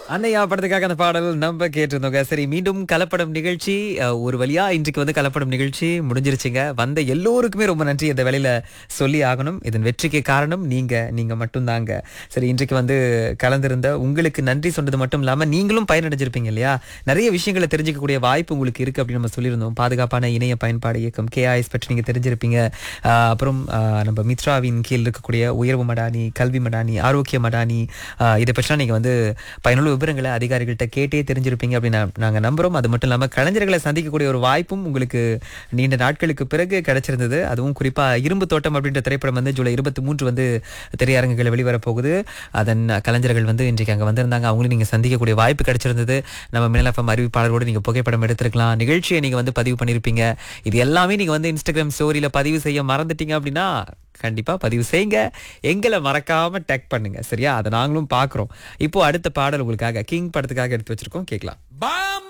அன்னையா படத்துக்காக அந்த பாடல் நம்ம கேட்டிருந்தோங்க சரி மீண்டும் கலப்படம் நிகழ்ச்சி அஹ், ஒரு வழியா இன்றைக்கு வந்து கலப்படம் நிகழ்ச்சி முடிஞ்சிருச்சுங்க வந்த எல்லோருக்குமே ரொம்ப நன்றி இந்த வேலையில சொல்லி ஆகணும் இதன் வெற்றிக்கு காரணம் நீங்க நீங்க மட்டும்தாங்க சரி இன்றைக்கு வந்து கலந்திருந்த உங்களுக்கு நன்றி சொன்னது மட்டும் இல்லாம நீங்களும் பயனடைஞ்சிருப்பீங்க இல்லையா நிறைய விஷயங்களை தெரிஞ்சுக்கக்கூடிய வாய்ப்பு உங்களுக்கு இருக்கு அப்படின்னு நம்ம சொல்லியிருந்தோம் பாதுகாப்பான இணைய பயன்பாடு இயக்கம் கேஐஎஸ் பற்றி நீங்க தெரிஞ்சிருப்பீங்க அஹ், அப்புறம் அஹ், நம்ம மித்ராவின் கீழ் இருக்கக்கூடிய உயர்வு மடானி கல்வி மடானி ஆரோக்கிய மடானி அஹ், இதை பற்றிலாம் நீங்க வந்து பயனுள்ள விவரங்களை அதிகாரிகள்கிட்ட கேட்டே தெரிஞ்சிருப்பீங்க அப்படின்னு நா- நாங்க நம்புறோம் அது மட்டும் இல்லாம கலைஞர்களை சந்திக்கக்கூடிய ஒரு வாய்ப்பும் உங்களுக்கு நீண்ட நாட்களுக்கு பிறகு கிடைச்சிருந்தது அதுவும் குறிப்பா இரும்பு தோட்டம் அப்படின்ற திரைப்படம் வந்து ஜூலை இருபத்தி மூன்று வந்து திரையரங்குகளில் வெளிவர போகுது அதன் கலைஞர்கள் வந்து இன்றைக்கு அங்க வந்திருந்தாங்க அவங்களும் நீங்க சந்திக்கக்கூடிய வாய்ப்பு கிடைச்சிருந்தது நம்ம மினலஃபம் அறிவிப்பாளரோடு நீங்க புகைப்படம் எடுத்திருக்கலாம் நிகழ்ச்சியை நீங்க வந்து பதிவு பண்ணியிருப்பீங்க இது எல்லாமே நீங்க வந்து இன்ஸ்டாகிராம் ஸ்டோரியில பதிவு செய்ய மறந்துட்டீங்க அப்படின்னா கண்டிப்பா பதிவு செய்யுங்க எங்களை மறக்காம டேக் பண்ணுங்க சரியா அதை நாங்களும் பார்க்குறோம் இப்போ அடுத்த பாடல் உங்களுக்காக கிங் படத்துக்காக எடுத்து வச்சிருக்கோம் கேட்கலாம் பாம்